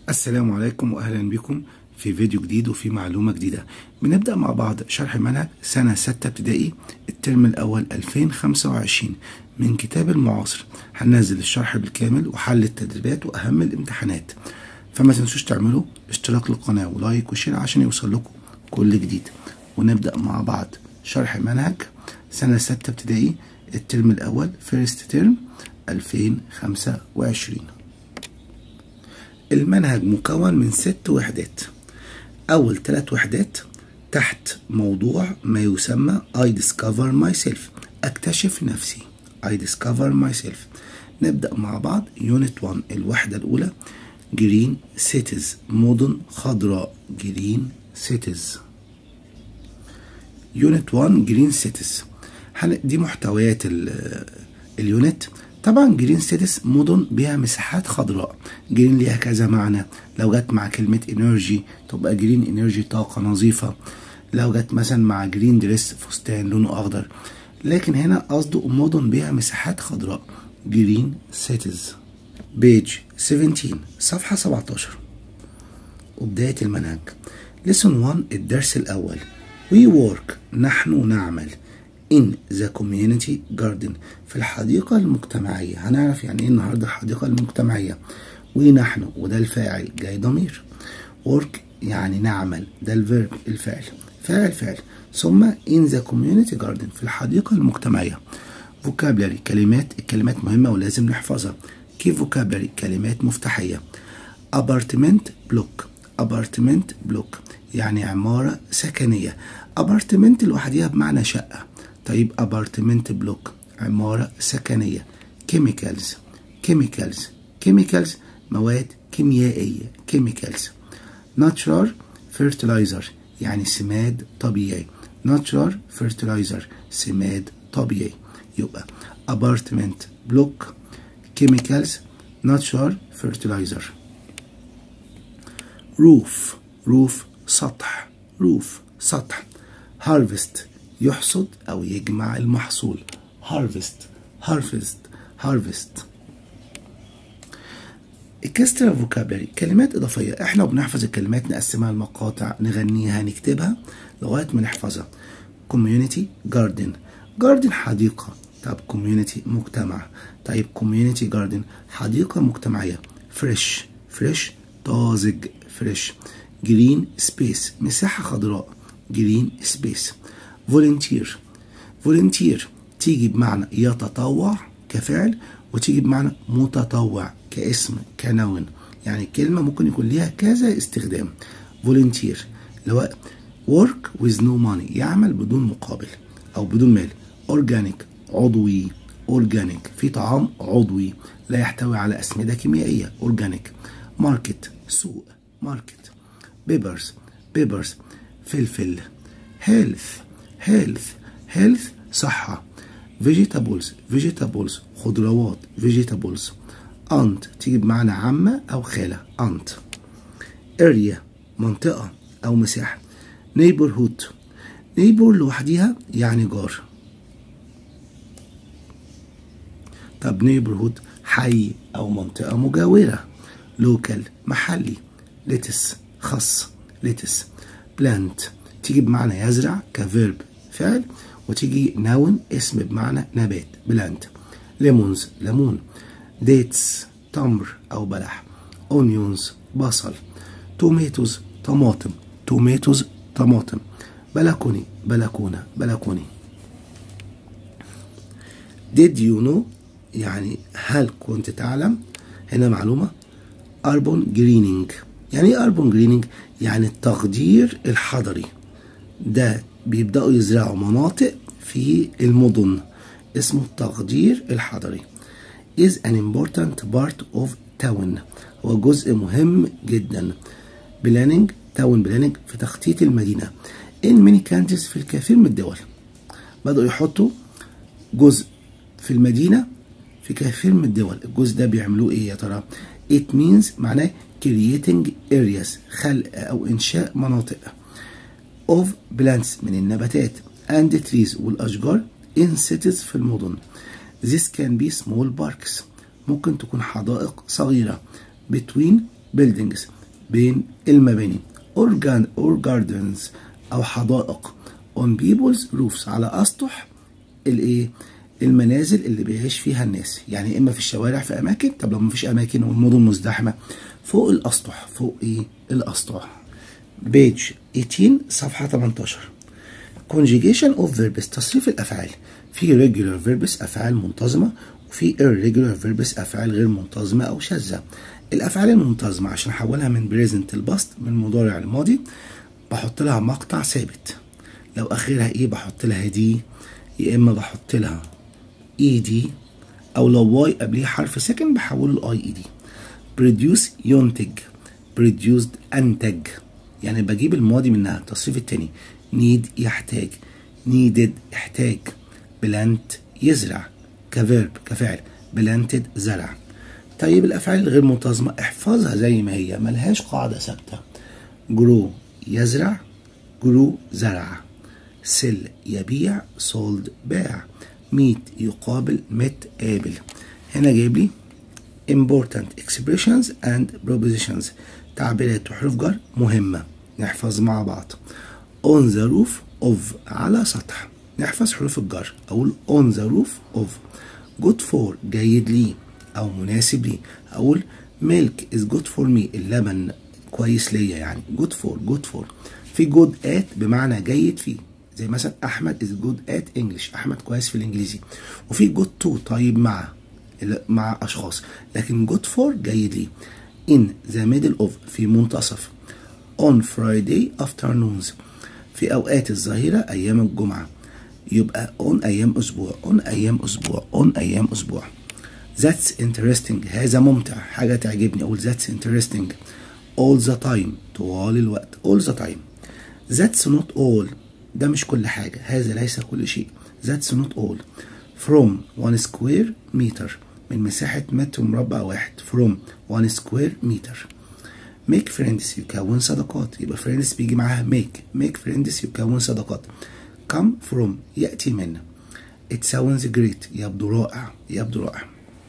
السلام عليكم واهلا بكم في فيديو جديد وفي معلومة جديدة بنبدأ مع بعض شرح منهج سنة ستة ابتدائي الترم الأول 2025 من كتاب المعاصر هننزل الشرح بالكامل وحل التدريبات وأهم الامتحانات فما تنسوش تعملوا اشتراك للقناة ولايك وشير عشان يوصل لكم كل جديد ونبدأ مع بعض شرح منهج سنة ستة ابتدائي الترم الأول فيرست ترم 2025 المنهج مكون من ست وحدات أول ثلاث وحدات تحت موضوع ما يسمى I discover myself أكتشف نفسي I discover myself نبدأ مع بعض يونت 1 الوحدة الأولى جرين cities مدن خضراء جرين cities يونت 1 جرين cities دي محتويات اليونت طبعا جرين سيتيز مدن بها مساحات خضراء جرين ليها كذا معنى لو جت مع كلمة انرجي تبقى جرين انرجي طاقة نظيفة لو جت مثلا مع جرين دريس فستان لونه اخضر لكن هنا قصده مدن بها مساحات خضراء جرين سيتيز بيج 17 صفحة 17 وبداية المنهج lesson 1 الدرس الأول we work نحن نعمل in the community garden في الحديقة المجتمعية هنعرف يعني ايه النهاردة الحديقة المجتمعية ونحن وده الفاعل جاي ضمير work يعني نعمل ده الفيرب الفعل فاعل فعل ثم in the community garden في الحديقة المجتمعية vocabulary كلمات الكلمات مهمة ولازم نحفظها key vocabulary كلمات مفتاحية apartment block apartment block يعني عمارة سكنية apartment لوحديها بمعنى شقة طيب ابارتمنت بلوك عمارة سكنية كيميكالز كيميكالز كيميكالز مواد كيميائية كيميكالز ناتشرال فيرتلايزر يعني سماد طبيعي ناتشرال فيرتلايزر سماد طبيعي يبقى ابارتمنت بلوك كيميكالز ناتشرال فيرتلايزر روف روف سطح روف سطح هارفست يحصد أو يجمع المحصول harvest harvest harvest اكسترا فوكابلري كلمات إضافية احنا بنحفظ الكلمات نقسمها لمقاطع نغنيها نكتبها لغاية ما نحفظها community garden garden حديقة طب community مجتمع طيب community garden حديقة مجتمعية fresh fresh طازج fresh green space مساحة خضراء green space فولنتير فولنتير تيجي بمعنى يتطوع كفعل وتيجي بمعنى متطوع كاسم كنون يعني كلمة ممكن يكون ليها كذا استخدام فولنتير اللي هو work with no money يعمل بدون مقابل أو بدون مال أورجانيك عضوي أورجانيك في طعام عضوي لا يحتوي على أسمدة كيميائية أورجانيك ماركت سوق ماركت بيبرز بيبرز فلفل هيلث health health صحة vegetables vegetables خضروات vegetables aunt تيجي بمعنى عمة أو خالة aunt area منطقة أو مساحة neighborhood neighbor لوحديها يعني جار طب neighborhood حي أو منطقة مجاورة local محلي lettuce خس lettuce plant تيجي بمعنى يزرع كفيرب فعل وتيجي ناون اسم بمعنى نبات بلانت ليمونز ليمون ديتس تمر او بلح اونيونز بصل توميتوز طماطم توميتوز طماطم بلكوني بلكونة بلكوني did you know يعني هل كنت تعلم هنا معلومة أربون جرينينج يعني ايه أربون جرينينج يعني التخدير الحضري ده بيبدأوا يزرعوا مناطق في المدن اسمه التخدير الحضري is an important part of town هو جزء مهم جدا planning town planning في تخطيط المدينة in many countries في الكثير من الدول بدأوا يحطوا جزء في المدينة في كثير من الدول الجزء ده بيعملوه ايه يا ترى it means معناه creating areas خلق او انشاء مناطق of plants من النباتات and trees والأشجار in cities في المدن. This can be small parks. ممكن تكون حدائق صغيرة between buildings بين المباني organ or gardens أو حدائق on people's roofs على أسطح الإيه المنازل اللي بيعيش فيها الناس يعني إما في الشوارع في أماكن طب لو مفيش أماكن والمدن مزدحمة فوق الأسطح فوق إيه الأسطح بيج 18 صفحة 18 conjugation of verbs تصريف الأفعال في regular verbs أفعال منتظمة وفي irregular verbs أفعال غير منتظمة أو شاذة الأفعال المنتظمة عشان أحولها من present البسط من مضارع الماضي بحط لها مقطع ثابت لو آخرها إيه بحط لها دي يا إما بحط لها إي دي أو لو واي قبليه حرف ساكن بحوله لأي إي دي produce ينتج produced أنتج يعني بجيب الماضي منها التصريف التاني need يحتاج needed احتاج plant يزرع كفيرب كفعل planted زرع طيب الافعال الغير منتظمه احفظها زي ما هي ملهاش قاعده ثابته جرو يزرع جرو زرع سل يبيع سولد باع ميت يقابل مت قابل هنا جايب لي important expressions and propositions تعبيرات وحروف جر مهمة نحفظ مع بعض on the roof of على سطح نحفظ حروف الجر أقول on the roof of good for جيد لي أو مناسب لي أقول milk is good for me اللبن كويس ليا يعني good for good for في good at بمعنى جيد فيه زي مثلا أحمد is good at English أحمد كويس في الإنجليزي وفي good to طيب مع مع أشخاص لكن good for جيد لي in the middle of في منتصف on Friday afternoons في أوقات الظهيرة أيام الجمعة يبقى on أيام أسبوع on أيام أسبوع on أيام أسبوع That's interesting هذا ممتع حاجة تعجبني أقول that's interesting all the time طوال الوقت all the time That's not all ده مش كل حاجة هذا ليس كل شيء That's not all from one square meter من مساحة متر مربع واحد from one square meter make friends يكون صداقات يبقى friends بيجي معاها make make friends يكون صداقات come from يأتي من it sounds great يبدو رائع يبدو رائع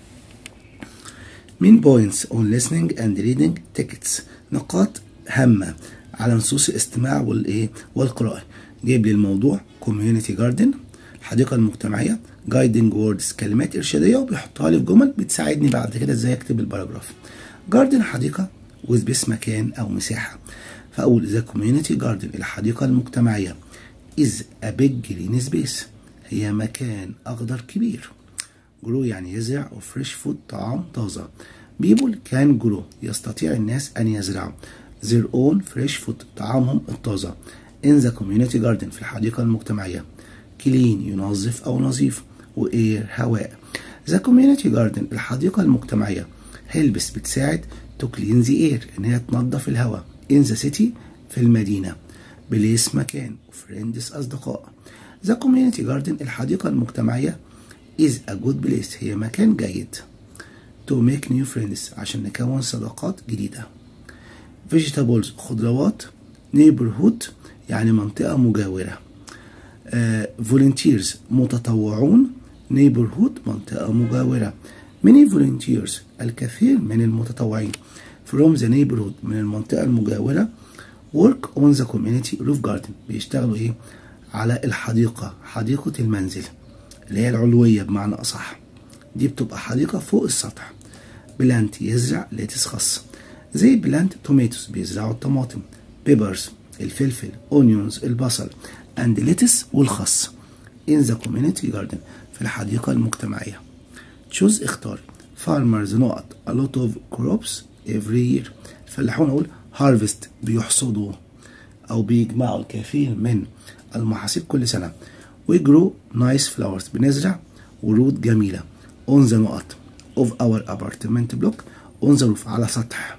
main points on listening and reading tickets نقاط هامة على نصوص الاستماع والايه والقراءة جايب لي الموضوع community garden الحديقة المجتمعية guiding words كلمات إرشادية وبيحطها لي في جمل بتساعدني بعد كده ازاي اكتب الباراجراف garden حديقة وسبيس مكان أو مساحة فأقول the community garden الحديقة المجتمعية is a big green space هي مكان أخضر كبير جرو يعني يزرع وفريش فود طعام طازة بيبول كان جرو يستطيع الناس أن يزرعوا their own fresh food طعامهم الطازة in the community garden في الحديقة المجتمعية كلين ينظف أو نظيف وإير هواء the community garden الحديقة المجتمعية هيلبس بتساعد to clean the air إن هي تنظف الهواء in the city في المدينة بليس مكان وفريندز أصدقاء the community garden الحديقة المجتمعية is a good place هي مكان جيد to make new friends عشان نكون صداقات جديدة vegetables خضروات neighborhood يعني منطقة مجاورة uh, volunteers متطوعون neighborhood منطقة مجاورة many volunteers الكثير من المتطوعين from the neighborhood من المنطقة المجاورة work on the community roof garden بيشتغلوا ايه على الحديقة حديقة المنزل اللي هي العلوية بمعنى أصح دي بتبقى حديقة فوق السطح بلانت يزرع ليتس خاص زي بلانت توميتوس بيزرعوا الطماطم بيبرز الفلفل اونيونز البصل اند ليتس والخس in the community garden في الحديقة المجتمعية choose اختار farmers نقط a lot of crops every year الفلاحون اقول harvest بيحصدوا او بيجمعوا الكثير من المحاصيل كل سنة we grow nice flowers بنزرع ورود جميلة on the نقط of our apartment block on the roof على سطح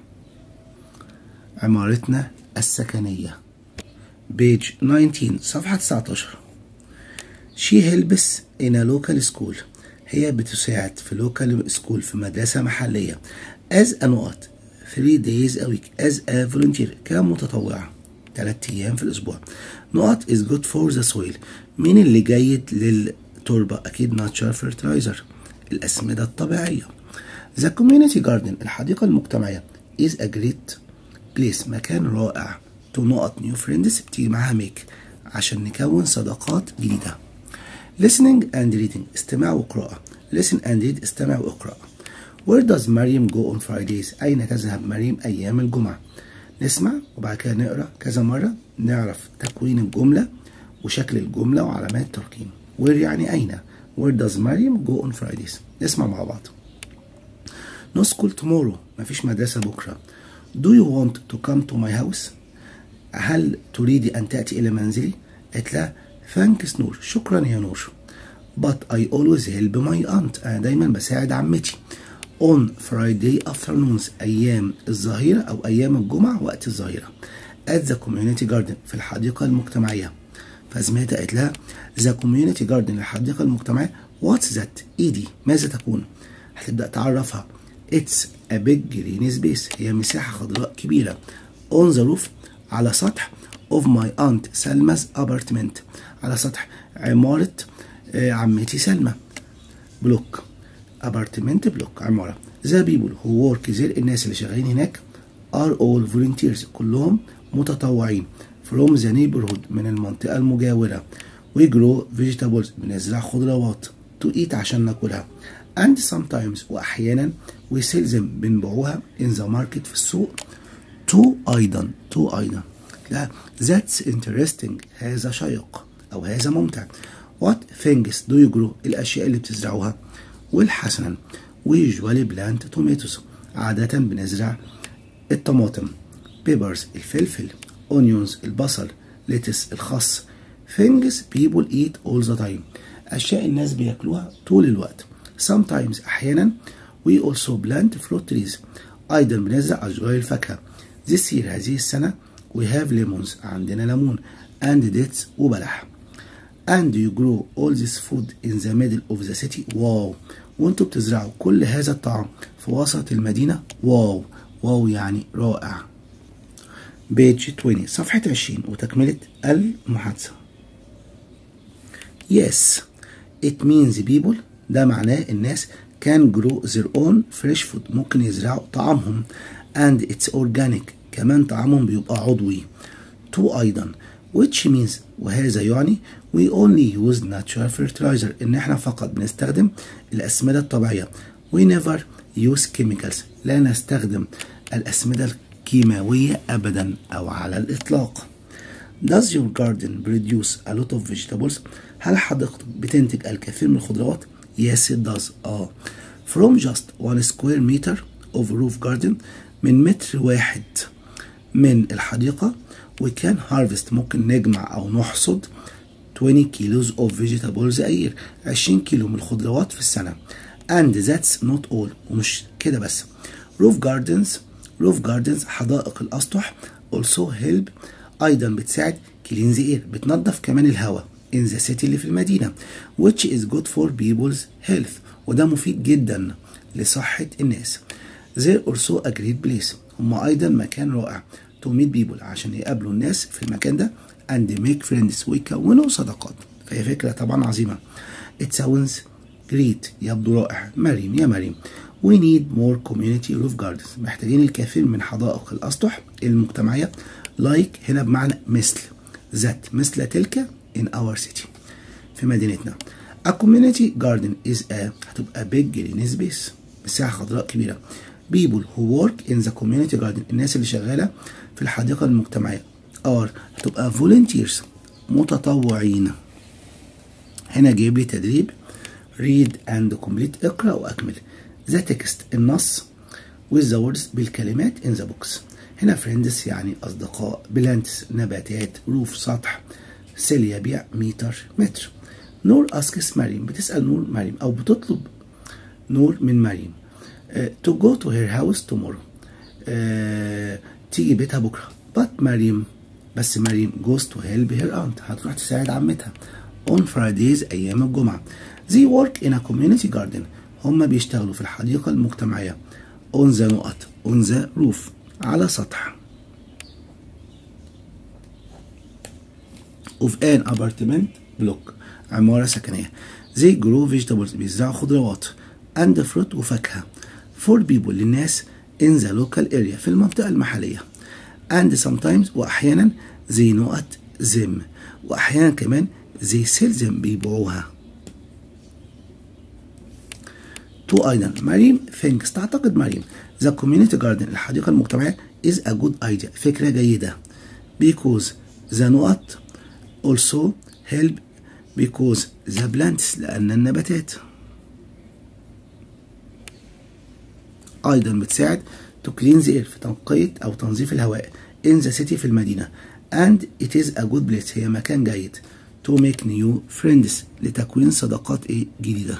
عمارتنا السكنية page 19 صفحة 19 she helps in a local school هي بتساعد في local school في مدرسة محلية as a نقط 3 days a week as a volunteer كمتطوعة 3 أيام في الأسبوع نقط is good for the soil مين اللي جيد للتربة أكيد natural fertilizer الأسمدة الطبيعية the community garden الحديقة المجتمعية is a great place مكان رائع to نقط new friends بتيجي معاها make عشان نكون صداقات جديدة listening and reading استماع وقراءة listen and read استمع واقرأ where does مريم go on Fridays أين تذهب مريم أيام الجمعة نسمع وبعد كده نقرأ كذا مرة نعرف تكوين الجملة وشكل الجملة وعلامات ترقيم where يعني أين where does مريم go on Fridays نسمع مع بعض no school tomorrow مفيش مدرسة بكرة do you want to come to my house هل تريدي أن تأتي إلى منزلي قالت لها thanks نور شكرا يا نور but I always help my aunt أنا دايما بساعد عمتي on Friday afternoons أيام الظهيرة أو أيام الجمعة وقت الظهيرة at the community garden في الحديقة المجتمعية فزميلتها قالت لها the community garden الحديقة المجتمعية what's that إيه دي ماذا تكون هتبدأ تعرفها it's a big green space هي مساحة خضراء كبيرة on the roof على سطح of my aunt سلما's apartment على سطح عمارة آه، عمتي سلمى بلوك ابارتمنت بلوك عمارة ذا بيبل هو ورك زير الناس اللي شغالين هناك are all volunteers كلهم متطوعين from the neighborhood من المنطقة المجاورة we grow vegetables بنزرع خضروات to eat عشان ناكلها and sometimes وأحيانا we sell them بنبيعوها in the market في السوق to أيضا to أيضا لا that's interesting هذا شيق أو هذا ممتع what things do you grow الأشياء اللي بتزرعوها والحسنا we usually plant tomatoes عادة بنزرع الطماطم peppers الفلفل onions البصل lettuce الخس things people eat all the time أشياء الناس بياكلوها طول الوقت sometimes أحيانا we also plant fruit trees أيضا بنزرع أشجار الفاكهة this year هذه السنة we have lemons عندنا ليمون and dates وبلح and you grow all this food in the middle of the city واو وانتوا بتزرعوا كل هذا الطعام في وسط المدينة واو واو يعني رائع بيج 20 صفحة 20 وتكملة المحادثة yes it means people ده معناه الناس can grow their own fresh food ممكن يزرعوا طعامهم and it's organic كمان طعامهم بيبقى عضوي to أيضا which means وهذا يعني we only use natural fertilizer إن إحنا فقط بنستخدم الأسمدة الطبيعية we never use chemicals لا نستخدم الأسمدة الكيماوية أبدا أو على الإطلاق Does your garden produce a lot of vegetables؟ هل حديقتك بتنتج الكثير من الخضروات؟ Yes it does آه From just one square meter of roof garden من متر واحد من الحديقة we can harvest ممكن نجمع أو نحصد 20 kilos of vegetables a year 20 كيلو من الخضروات في السنة and that's not all ومش كده بس roof gardens roof gardens حدائق الأسطح also help أيضا بتساعد clean the air بتنظف كمان الهواء in the city اللي في المدينة which is good for people's health وده مفيد جدا لصحة الناس there also a great place هم أيضا مكان رائع to meet people عشان يقابلوا الناس في المكان ده and make friends ويكونوا صداقات فهي فكرة طبعا عظيمة it sounds great يبدو رائع مريم يا مريم we need more community roof gardens محتاجين الكثير من حدائق الأسطح المجتمعية like هنا بمعنى مثل ذات مثل تلك in our city في مدينتنا a community garden is a هتبقى big green space مساحة خضراء كبيرة people who work in the community garden الناس اللي شغالة في الحديقة المجتمعية are هتبقى volunteers متطوعين هنا جايب لي تدريب read and complete اقرأ وأكمل the text النص with the words بالكلمات in the box هنا friends يعني أصدقاء plants نباتات روف سطح سيل يبيع متر متر نور asks مريم بتسأل نور مريم أو بتطلب نور من مريم uh, to go to her house tomorrow uh, تيجي بيتها بكرة but مريم بس مريم goes to help her aunt هتروح تساعد عمتها on Fridays أيام الجمعة they work in a community garden هم بيشتغلوا في الحديقة المجتمعية on the نقط on the roof على سطح of an apartment block عمارة سكنية they grow vegetables بيزرعوا خضروات and fruit وفاكهة for people للناس in the local area في المنطقة المحلية and sometimes وأحيانا they not them وأحيانا كمان they sell them بيبيعوها تو أيضا مريم thinks تعتقد مريم the community garden الحديقة المجتمعية is a good idea فكرة جيدة because the not also help because the plants لأن النباتات أيضا بتساعد to clean the air في تنقية أو تنظيف الهواء in the city في المدينة and it is a good place هي مكان جيد to make new friends لتكوين صداقات إيه جديدة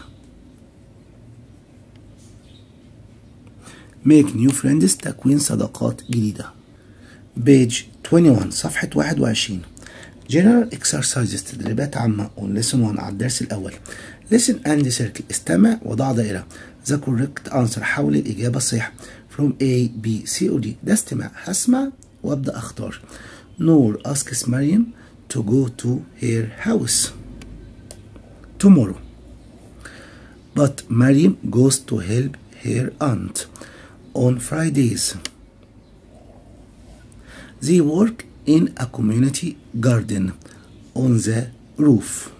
make new friends تكوين صداقات جديدة page 21 صفحة 21 general exercises تدريبات عامة on lesson 1 على الدرس الأول listen and circle استمع وضع دائرة the correct answer حول الإجابة الصحيحة from A B C or D ده استماع هسمع وأبدأ أختار نور asks مريم to go to her house tomorrow but Mariam goes to help her aunt on Fridays they work in a community garden on the roof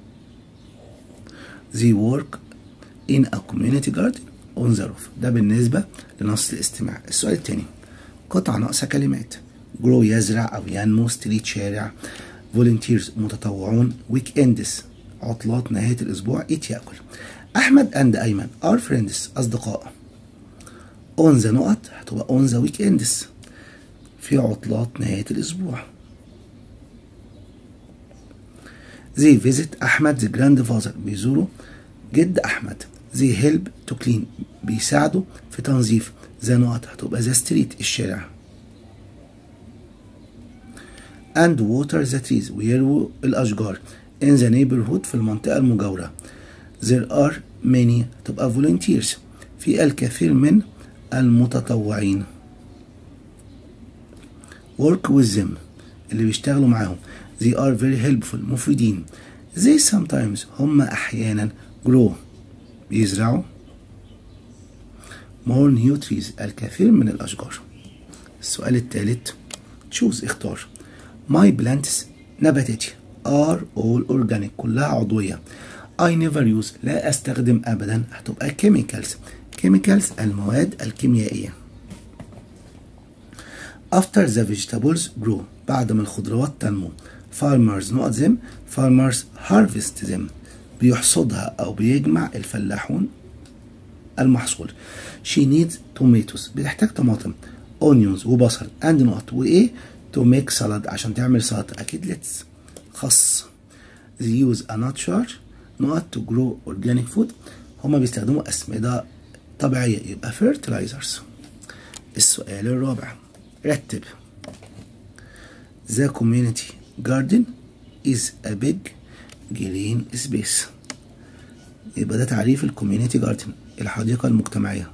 they work in a community garden on the roof ده بالنسبة لنص الاستماع السؤال الثاني قطع ناقصة كلمات grow يزرع أو ينمو ستريت شارع volunteers متطوعون weekends عطلات نهاية الأسبوع eat يأكل أحمد and أيمن are friends أصدقاء on the نقط هتبقى on the weekends في عطلات نهاية الأسبوع they visit أحمد the grandfather بيزوروا جد أحمد they help to clean بيساعدوا في تنظيف the نقط هتبقى the street الشارع and water the trees ويرووا الأشجار in the neighborhood في المنطقة المجاورة there are many تبقى volunteers في الكثير من المتطوعين work with them اللي بيشتغلوا معاهم they are very helpful مفيدين they sometimes هم أحيانا grow بيزرعوا more new trees الكثير من الأشجار السؤال الثالث choose اختار my plants نباتاتي are all organic كلها عضوية I never use لا أستخدم أبدا هتبقى chemicals chemicals المواد الكيميائية after the vegetables grow بعد ما الخضروات تنمو farmers not them farmers harvest them بيحصدها أو بيجمع الفلاحون المحصول she needs tomatoes بتحتاج طماطم onions وبصل and نقط وإيه to make salad عشان تعمل سلطة أكيد let's خس they use a nurture نقط to grow organic food هما بيستخدموا أسمدة طبيعية يبقى fertilizers السؤال الرابع رتب The community garden is a big green space يبقى ده تعريف الكوميونيتي جاردن الحديقة المجتمعية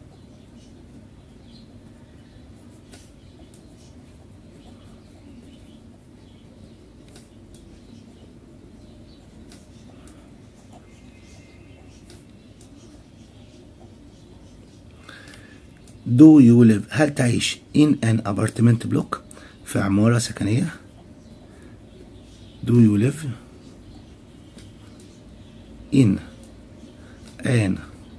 Do you live هل تعيش in an apartment block في عمارة سكنية Do you live in an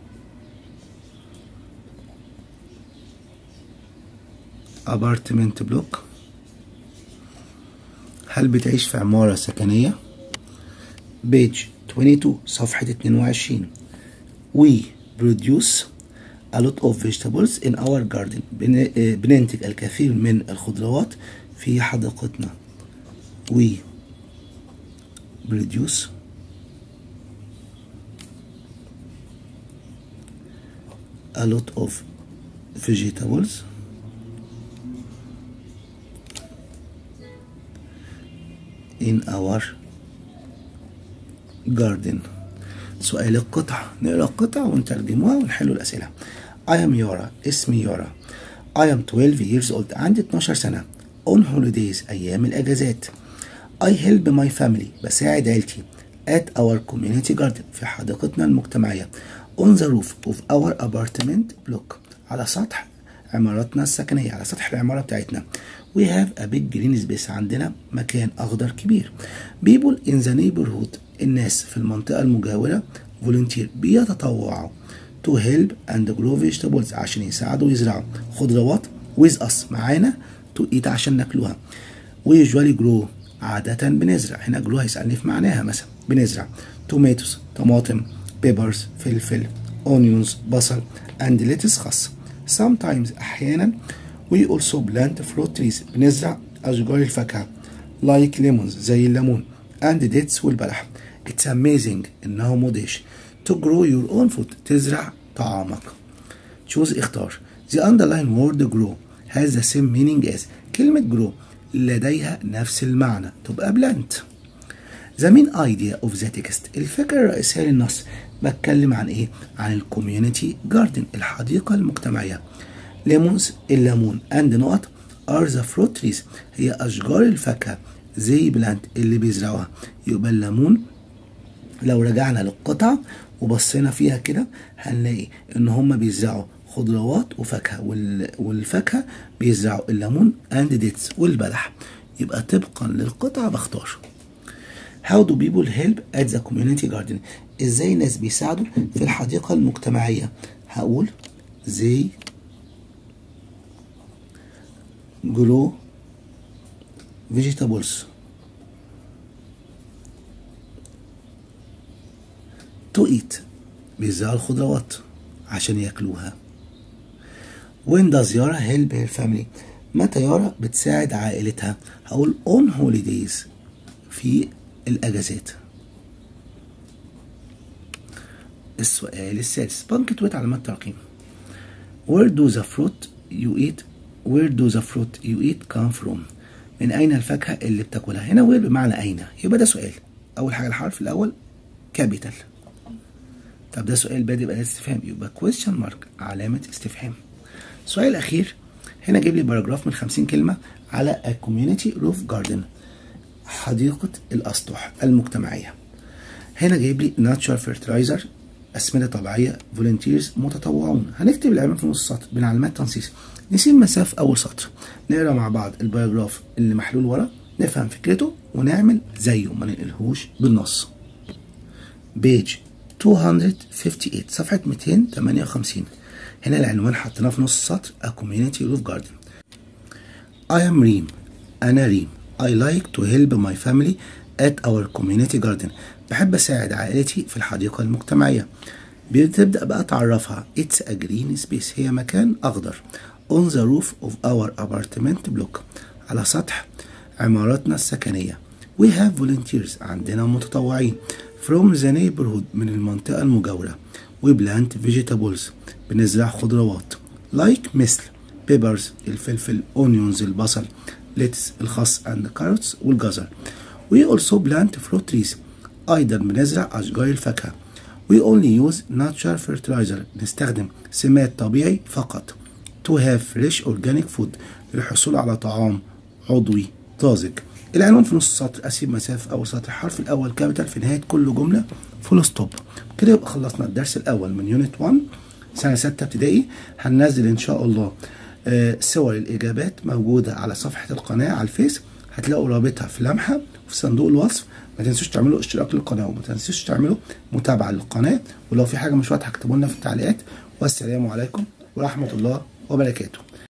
apartment block هل بتعيش في عمارة سكنية page 22 صفحة 22 we produce a lot of vegetables in our garden بن- آه، بننتج الكثير من الخضروات في حديقتنا we produce a lot of vegetables in our garden سؤال القطع نقرا القطع ونترجموها ونحل الأسئلة I am يورا اسمي يورا I am 12 years old عندي 12 سنة on holidays أيام الأجازات I help my family بساعد عيلتي at our community garden في حديقتنا المجتمعية on the roof of our apartment block على سطح عماراتنا السكنية على سطح العمارة بتاعتنا we have a big green space عندنا مكان أخضر كبير people in the neighborhood الناس في المنطقة المجاورة volunteer بيتطوعوا to help and grow vegetables عشان يساعدوا يزرعوا خضروات with us معانا to eat عشان ناكلوها we usually grow عادة بنزرع هنا grow هيسألني في معناها مثلا بنزرع tomatoes طماطم peppers فلفل onions بصل and lettuce خس sometimes أحيانا we also plant fruit trees بنزرع أشجار الفاكهة like lemons زي الليمون and dates والبلح it's amazing إنه مدهش to grow your own food تزرع طعامك choose اختار the underline word grow has the same meaning as كلمة grow لديها نفس المعنى تبقى plant the main idea of the text الفكرة الرئيسية للنص بتكلم عن ايه عن الكوميونتي جاردن الحديقة المجتمعية ليمونز الليمون اند نقط are the fruit trees هي اشجار الفاكهة زي بلانت اللي بيزرعوها يبقى الليمون لو رجعنا للقطعة وبصينا فيها كده هنلاقي ان هما بيزرعوا خضروات وفاكهة وال... والفاكهة بيزرعوا الليمون اند ديتس والبلح يبقى طبقا للقطعة بختار How do people help at the community garden ازاي الناس بيساعدوا في الحديقة المجتمعية هقول they grow vegetables to eat بيزرعوا الخضروات عشان ياكلوها when does يارا help her family متى يارا بتساعد عائلتها هقول on holidays في الأجازات السؤال السادس بنكتويت علامات ترقيم Where do the fruit you eat Where do the fruit you eat come from من أين الفاكهة اللي بتاكلها هنا where بمعنى أين يبقى ده سؤال أول حاجة الحرف الأول capital طب ده سؤال بادئ بأداة استفهام يبقى question mark علامة استفهام السؤال الأخير هنا جيب لي باراجراف من 50 كلمة على a community roof garden حديقة الأسطح المجتمعية هنا جايب لي ناتشورال فيرتلايزر أسمدة طبيعية فولنتيرز متطوعون هنكتب العنوان في نص السطر بين علامات تنصيص نسيب مسافة أول سطر نقرا مع بعض الباراجراف اللي محلول ورا نفهم فكرته ونعمل زيه ما ننقلهوش بالنص بيج 258 صفحة 258 هنا العنوان حطيناه في نص السطر A Community Roof Garden I am ريم أنا ريم I like to help my family at our community garden بحب أساعد عائلتي في الحديقة المجتمعية بتبدأ بقى تعرفها It's a green space هي مكان أخضر on the roof of our apartment block على سطح عماراتنا السكنية We have volunteers عندنا متطوعين from the neighborhood من المنطقة المجاورة We plant vegetables بنزرع خضروات like مثل peppers الفلفل onions البصل lettuce الخس and carrots والجزر We also plant fruit trees أيضا بنزرع أشجار الفاكهة We only use natural fertilizer نستخدم سماد طبيعي فقط to have fresh organic food للحصول على طعام عضوي طازج العنوان في نص السطر اسيب مسافه اول سطر الحرف الاول كابيتال في نهايه كل جمله فول ستوب كده يبقى خلصنا الدرس الاول من يونت 1 سنه 6 ابتدائي هننزل ان شاء الله آه صور الاجابات موجوده على صفحه القناه على الفيس هتلاقوا رابطها في لمحه وفي صندوق الوصف ما تنسوش تعملوا اشتراك للقناه وما تنسوش تعملوا متابعه للقناه ولو في حاجه مش واضحه اكتبوا لنا في التعليقات والسلام عليكم ورحمه الله وبركاته